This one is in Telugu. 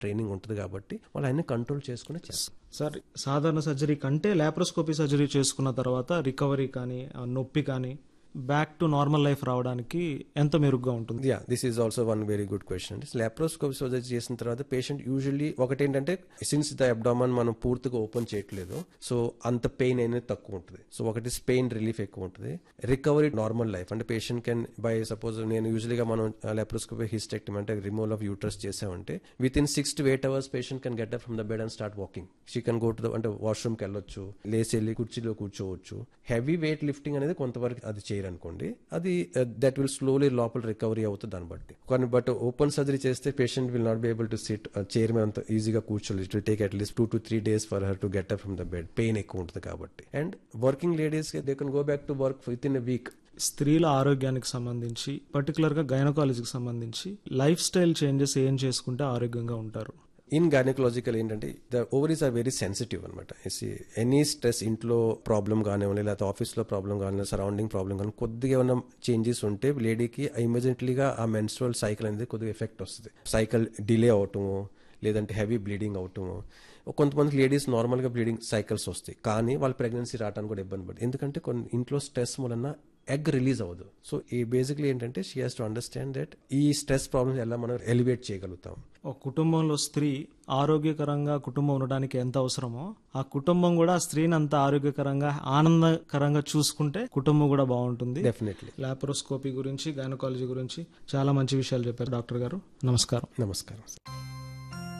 ట్రైనింగ్ ఉంటుంది కాబట్టి వాళ్ళు అన్ని కంట్రోల్ చేసుకుని చేస్తారు సార్ సాధారణ సర్జరీ కంటే లాప్రోస్కోపీ సర్జరీ చేసుకున్న తర్వాత రికవరీ కానీ ఆ నొప్పి కానీ బ్యాక్ టు నార్మల్ లైఫ్ రావడానికి ఎంత మెరుగ్గా ఉంటుంది yeah this is also one very good question అంటే లాప్రోస్కోపీ సర్జరీ చేసిన తర్వాత పేషెంట్ యూజువల్లీ ఒకటేంటంటే సిన్స్ ద అబ్డామన్ మనం పూర్తిగా ఓపెన్ చేయట్లేదు సో అంత పెయిన్ అనేది తక్కువ ఉంటుంది సో ఒకటి పెయిన్ రిలీఫ్ ఎక్కువ ఉంటుంది రికవరీ నార్మల్ లైఫ్ అంటే పేషెంట్ కెన్ బై సపోజ్ నేను యూజువల్గా మనం లాప్రోస్కోపీ హిస్టెక్టమ్ అంటే రిమూవల్ ఆఫ్ యూట్రస్ చేసామంటే within six to eight hours patient can get up from the bed and start walking she can go to the అంటే వాష్రూమ్కి వెళ్ళొచ్చు లేచి వెళ్ళి కుర్చీలో కూర్చోవచ్చు హెవీ వెయిట్ లిఫ్టింగ్ అనేది కొంతవరకు అది చేయరనుకోండి అది దట్ విల్ స్లోలీ లోపల రికవరీ అవుతుంది దాన్ని బట్టి కానీ బట్ ఓపెన్ సర్జరీ చేస్తే patient will not be able to sit chair మీద అంత ఈజీగా కూర్చోలేదు it will take at least two to three days for her to get up from the bed pain ఎక్కువ ఉంటుంది కాబట్టి and working ladies they can go back to work within a week స్త్రీల ఆరోగ్యానికి సంబంధించి పర్టికులర్గా గైనకాలజీకి సంబంధించి లైఫ్ స్టైల్ చేంజెస్ ఏం చేసుకుంటే ఆరోగ్యంగా ఉంటారు ఇన్ గైనకలాజికల్ ఏంటంటే the ovaries are very sensitive అనమాట ఎనీ స్ట్రెస్ ఇంట్లో ప్రాబ్లం కానివ్వండి లేకపోతే ఆఫీస్లో ప్రాబ్లం కానీ సరౌండింగ్ ప్రాబ్లం కానీ కొద్దిగా ఏమైనా చేంజెస్ ఉంటే లేడీకి ఇమీడియట్లీగా ఆ మెన్స్ట్రువల్ సైకిల్ అనేది కొద్దిగా ఎఫెక్ట్ వస్తుంది సైకిల్ డిలే అవటము లేదంటే హెవీ బ్లీడింగ్ అవటము కొంతమంది లేడీస్ నార్మల్గా బ్లీడింగ్ సైకిల్స్ వస్తాయి కానీ వాళ్ళ ప్రెగ్నెన్సీ రావడానికి కూడా ఇబ్బంది పడుతుంది ఎందుకంటే కొన్ని ఇంట్లో స్ట్రెస్ వలన ఎగ్ రిలీజ్ అవ్వదు సో ఈ బేసిక్లీ ఏంటంటే she has to understand that ఈ స్ట్రెస్ ప్రాబ్లమ్స్ ఎలా మనం ఎలివేట్ చేయగలుగుతాం ఒక కుటుంబంలో స్త్రీ ఆరోగ్యకరంగా కుటుంబం ఉండడానికి ఎంత అవసరమో ఆ కుటుంబం కూడా ఆ స్త్రీని అంత ఆరోగ్యకరంగా ఆనందకరంగా చూసుకుంటే కుటుంబం కూడా బాగుంటుంది డెఫినెట్లీ లాప్రోస్కోపీ గురించి గైనకాలజీ గురించి చాలా మంచి విషయాలు చెప్పారు డాక్టర్ గారు నమస్కారం నమస్కారం